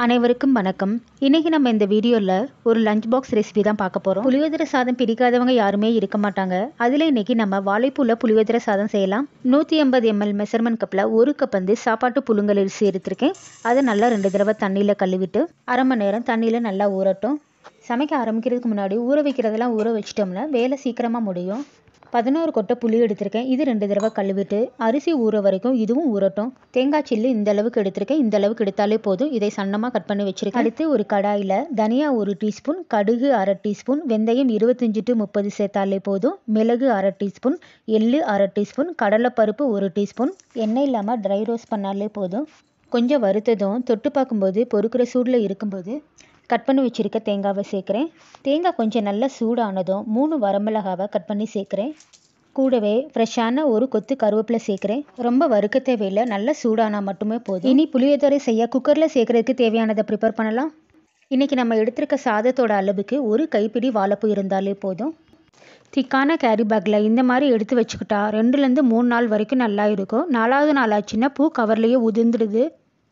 அனைவருக்கும் வணக்கம் இன்னைக்கு நம்ம இந்த வீடியோவில் ஒரு லஞ்ச் பாக்ஸ் ரெசிபி தான் பார்க்க போகிறோம் புளியோதரை சாதம் பிடிக்காதவங்க யாருமே இருக்க மாட்டாங்க அதில் இன்னைக்கு நம்ம வாழைப்பூல புளியோதரை சாதம் செய்யலாம் நூற்றி எண்பது எம்எல் மெஷர்மெண்ட் கப்பில் ஒரு கப் வந்து சாப்பாட்டு புழுங்கல் அரிசி எடுத்திருக்கேன் அதை நல்லா ரெண்டு தடவை தண்ணியில் கழுவிட்டு அரை மணி நேரம் தண்ணியில் நல்லா ஊறட்டும் சமைக்க ஆரம்பிக்கிறதுக்கு முன்னாடி ஊற வைக்கிறதெல்லாம் ஊற வச்சிட்டோம்னா வேலை சீக்கிரமாக முடியும் பதினோரு கொட்டை புளி எடுத்திருக்கேன் இது ரெண்டு தடவை கழுவிட்டு அரிசி ஊற வரைக்கும் இதுவும் ஊறட்டும் தேங்காய் சில்லு இந்த அளவுக்கு எடுத்திருக்கேன் இந்த அளவுக்கு எடுத்தாலே போதும் இதை சன்னமாக கட் பண்ணி வச்சிருக்கேன் அடுத்து ஒரு கடாயில் தனியா ஒரு டீஸ்பூன் கடுகு அரை டீஸ்பூன் வெந்தயம் இருபத்தஞ்சி டு முப்பது சேர்த்தாலே போதும் மிளகு அரை டீஸ்பூன் எள்ளு அரை டீஸ்பூன் கடலைப்பருப்பு ஒரு டீஸ்பூன் எண்ணெய் இல்லாமல் ட்ரை ரோஸ்ட் பண்ணாலே போதும் கொஞ்சம் வறுத்ததும் தொட்டு பார்க்கும்போது பொறுக்கிற சூடில் இருக்கும்போது கட் பண்ணி வச்சுருக்க தேங்காவை சேர்க்குறேன் தேங்காய் கொஞ்சம் நல்லா சூடானதும் மூணு வரமிளகாவை கட் பண்ணி சேர்க்குறேன் கூடவே ஃப்ரெஷ்ஷான ஒரு கொத்து கருவேப்பிலை சேர்க்குறேன் ரொம்ப வறுக்க தேவையில்லை நல்லா சூடானால் மட்டுமே போதும் இனி புளியோதரை செய்ய குக்கரில் சேர்க்குறதுக்கு தேவையானதை ப்ரிப்பேர் பண்ணலாம் இன்றைக்கி நம்ம எடுத்திருக்க சாதத்தோட அளவுக்கு ஒரு கைப்பிடி வாழைப்பூ இருந்தாலே போதும் திக்கான கேரி பேக்கில் இந்த மாதிரி எடுத்து வச்சுக்கிட்டா ரெண்டுலேருந்து மூணு நாள் வரைக்கும் நல்லா இருக்கும் நாலாவது நாள் ஆச்சுன்னா பூ கவர்லேயே உதிர்ந்துடுது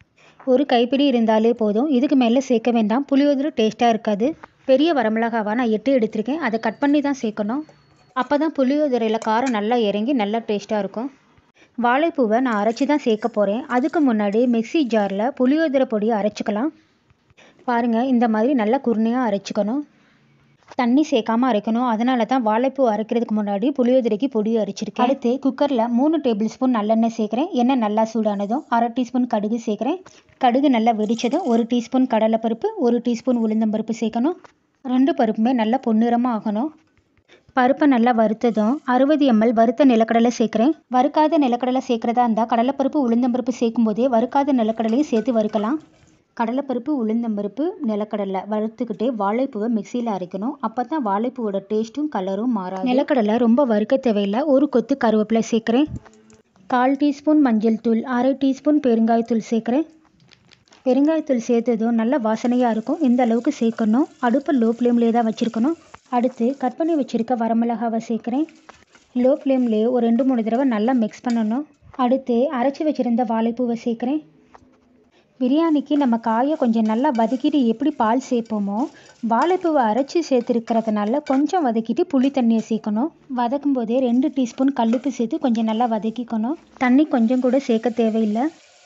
ஒரு கைப்பிடி இருந்தாலே போதும் இதுக்கு மேலே சேர்க்க வேண்டாம் புளியோதரை டேஸ்ட்டாக இருக்காது பெரிய வரமிளகாவாக நான் எட்டு எடுத்திருக்கேன் அதை கட் பண்ணி தான் சேர்க்கணும் அப்போ தான் புளியோதரையில் காரம் நல்லா இறங்கி நல்லா டேஸ்ட்டாக இருக்கும் வாழைப்பூவை நான் அரைச்சி தான் சேர்க்க போகிறேன் அதுக்கு முன்னாடி மிக்ஸி ஜாரில் புளியோதரை பொடியை அரைச்சிக்கலாம் பாருங்கள் இந்த மாதிரி நல்லா குருணையாக அரைச்சிக்கணும் தண்ணி சேர்க்காம அரைக்கணும் அதனால தான் வாழைப்பூ அரைக்கிறதுக்கு முன்னாடி புளியோதரைக்கு பொடி அரைச்சிருக்கேன் அடுத்து குக்கரில் மூணு டேபிள் ஸ்பூன் நல்லெண்ணெய் சேர்க்குறேன் எண்ணெய் நல்லா சூடானதும் அரை டீஸ்பூன் கடுகு சேர்க்குறேன் கடுகு நல்லா வெடிச்சதும் ஒரு டீஸ்பூன் கடலைப்பருப்பு ஒரு டீஸ்பூன் உளுந்தம்பருப்பு சேர்க்கணும் ரெண்டு பருப்புமே நல்லா பொன்னிறமாக ஆகணும் பருப்பை நல்லா வறுத்ததும் அறுபது எம்எல் வறுத்த நிலக்கடலை சேர்க்குறேன் வறுக்காத நிலக்கடலை சேர்க்குறதா இருந்தால் கடலைப்பருப்பு உளுந்தம்பருப்பு சேர்க்கும் போதே வறுக்காத நிலக்கடலையும் சேர்த்து வறுக்கலாம் கடலைப்பருப்பு உளுந்தம்பருப்பு நிலக்கடலை வறுத்துக்கிட்டே வாழைப்பூவை மிக்சியில் அரைக்கணும் அப்போ தான் வாழைப்பூவோட டேஸ்ட்டும் கலரும் மாறாது நிலக்கடலை ரொம்ப வறுக்க தேவையில்லை ஒரு கொத்து கருவேப்பிலை சேர்க்குறேன் கால் டீஸ்பூன் மஞ்சள் தூள் அரை டீஸ்பூன் பெருங்காயத்தூள் சேர்க்குறேன் பெருங்காயத்தூள் சேர்த்ததும் நல்ல வாசனையாக இருக்கும் இந்த அளவுக்கு சேர்க்கணும் அடுப்பை லோ ஃப்ளேம்லேயே தான் வச்சுருக்கணும் அடுத்து கட் பண்ணி வச்சுருக்க வரமிளகாவை சேர்க்குறேன் லோ ஃப்ளேம்லேயே ஒரு ரெண்டு மூணு தடவை நல்லா மிக்ஸ் பண்ணணும் அடுத்து அரைச்சி வச்சுருந்த வாழைப்பூவை சேர்க்குறேன் பிரியாணிக்கு நம்ம காயை கொஞ்சம் நல்லா வதக்கிட்டு எப்படி பால் சேர்ப்போமோ வாழைப்பூவை அரைச்சி சேர்த்துருக்கிறதுனால கொஞ்சம் வதக்கிட்டு புளி தண்ணியை சேர்க்கணும் வதக்கும் போதே ரெண்டு டீஸ்பூன் கல்லுப்பு சேர்த்து கொஞ்சம் நல்லா வதக்கிக்கணும் தண்ணி கொஞ்சம் கூட சேர்க்க தேவையில்லை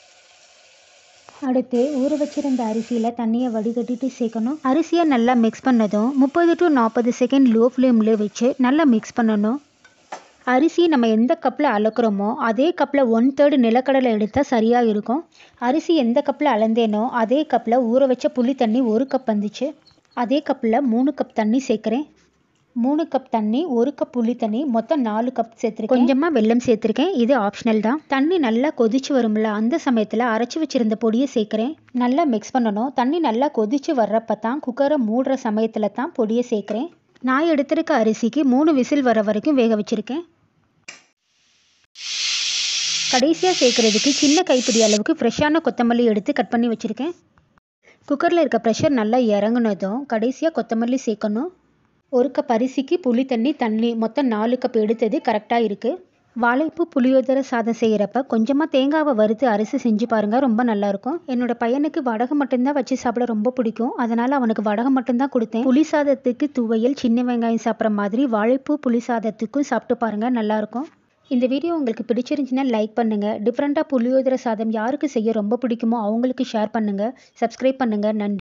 அடுத்து ஊற வச்சிருந்த அரிசியில் தண்ணியை வடிகட்டிட்டு சேர்க்கணும் அரிசியை நல்லா மிக்ஸ் பண்ணதும் முப்பது டு நாற்பது செகண்ட் லோ ஃப்ளேமில் வச்சு நல்லா மிக்ஸ் பண்ணணும் அரிசி நம்ம எந்த கப்பில் அளக்குறோமோ அதே கப்பில் ஒன் தேர்டு நிலக்கடலை எடுத்தால் சரியாக இருக்கும் அரிசி எந்த கப்பில் அளந்தேனோ அதே கப்பில் ஊற வச்ச புளி தண்ணி ஒரு கப் வந்துச்சு அதே கப்பில் மூணு கப் தண்ணி சேர்க்குறேன் மூணு கப் தண்ணி ஒரு கப் புளி தண்ணி மொத்தம் நாலு கப் சேர்த்துருக்கேன் கொஞ்சமாக வெல்லம் சேர்த்துருக்கேன் இது ஆப்ஷனல் தான் தண்ணி நல்லா கொதிச்சு வரும்ல அந்த சமயத்தில் அரைச்சி வச்சிருந்த பொடியை சேர்க்குறேன் நல்லா மிக்ஸ் பண்ணணும் தண்ணி நல்லா கொதிச்சு வர்றப்ப தான் குக்கரை மூடுற சமயத்தில் தான் பொடியை சேர்க்குறேன் நான் எடுத்திருக்க அரிசிக்கு மூணு விசில் வர வரைக்கும் வேக வச்சுருக்கேன் கடைசியாக சேர்க்குறதுக்கு சின்ன கைப்பிடி அளவுக்கு ஃப்ரெஷ்ஷான கொத்தமல்லி எடுத்து கட் பண்ணி வச்சுருக்கேன் குக்கரில் இருக்க ப்ரெஷர் நல்லா இறங்குனதும் கடைசியாக கொத்தமல்லி சேர்க்கணும் ஒரு கப் அரிசிக்கு புளி தண்ணி தண்ணி மொத்தம் நாலு கப் எடுத்தது கரெக்டாக இருக்குது வாழைப்பூ புளியோதரை சாதம் செய்கிறப்ப கொஞ்சமாக தேங்காவை வறுத்து அரிசி செஞ்சு பாருங்கள் ரொம்ப நல்லாயிருக்கும் என்னோடய பையனுக்கு வடகம் மட்டும்தான் வச்சு சாப்பிட ரொம்ப பிடிக்கும் அதனால் அவனுக்கு வடகம் மட்டும்தான் கொடுத்தேன் புளி சாதத்துக்கு துவையல் சின்ன வெங்காயம் சாப்பிட்ற மாதிரி வாழைப்பூ புளி சாதத்துக்கும் சாப்பிட்டு பாருங்கள் நல்லாயிருக்கும் இந்த வீடியோ உங்களுக்கு பிடிச்சிருந்துச்சுன்னா லைக் பண்ணுங்கள் டிஃப்ரெண்ட்டாக புளியோதரை சாதம் யாருக்கு செய்ய ரொம்ப பிடிக்குமோ அவங்களுக்கு ஷேர் பண்ணுங்கள் சப்ஸ்கிரைப் பண்ணுங்கள் நன்றி